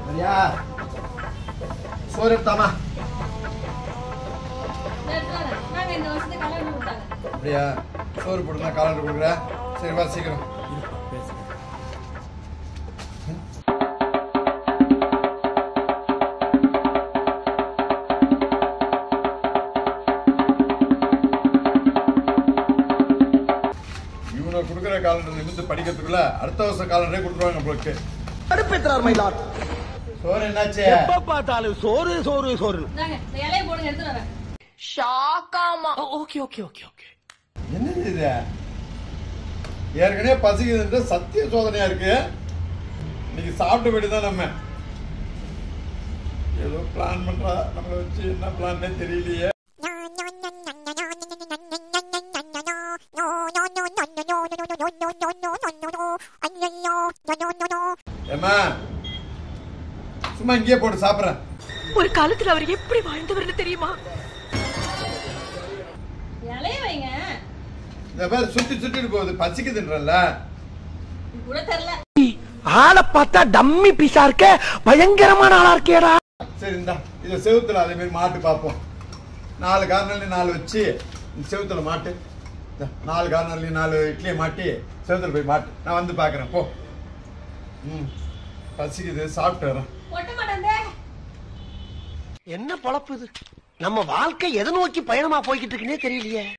சரியா சோறு எடுத்தாமா நாங்க இந்த வருஷத்துக்கு கல்யாணம் கொடுத்தாங்க அப்படியா சோறு போட்டு காலண்டர் கொடுக்குறேன் சரி வா சீக்கிரம் இவனை கொடுக்குற காலண்டர் இருந்து படிக்கிறதுக்குள்ள அடுத்த வருஷம் காலண்டரே கொடுத்துருவாங்க உங்களுக்கு அடுப்பேற்றார் மயிலாட் சோறு என்னாச்சு எப்ப பார்த்தாலும் சோறு சோறு சோறு இந்தாங்க இந்த இலையை போடுங்க எடுத்து வரேன் ஓகே ஓகே ஓகே ஓகே என்னது இது ஏற்கனவே பசிக்குதுன்ற சத்திய சோதனையா இருக்கு இன்னைக்கு சாப்பிட்டு போயிட்டு தான் நம்ம ஏதோ பிளான் பண்றா நம்மளை வச்சு என்ன பிளான்னே தெரியலையே ஏமா சும்மா இங்கேயே போட்டு சாப்பிட்றேன் ஒரு காலத்துல அவர் எப்படி வாழ்ந்தவர்னு தெரியுமா இலைய வைங்க இந்த பேர் சுத்தி சுத்திட்டு போகுது பசிக்குதுன்றல இது கூட தெரியல ஆளை பார்த்தா டம்மி பீஸா இருக்க பயங்கரமான ஆளா இருக்கேடா சரி இந்தா இதை செவுத்துல அதே மாதிரி மாட்டு பார்ப்போம் நாலு கார்னர்லையும் நாலு வச்சு இந்த செவுத்துல மாட்டு இந்தா, நாலு கார்னர்லையும் நாலு இட்லியை மாட்டி செவுத்துல போய் மாட்டு நான் வந்து பார்க்குறேன் போ ம் பசிக்குது சாப்பிட்டு வரேன் ஒட்ட மாட்டேன் என்ன பொழப்பு இது நம்ம வாழ்க்கை எதை நோக்கி பயணமா போய்கிட்டு இருக்குன்னே தெரியலையே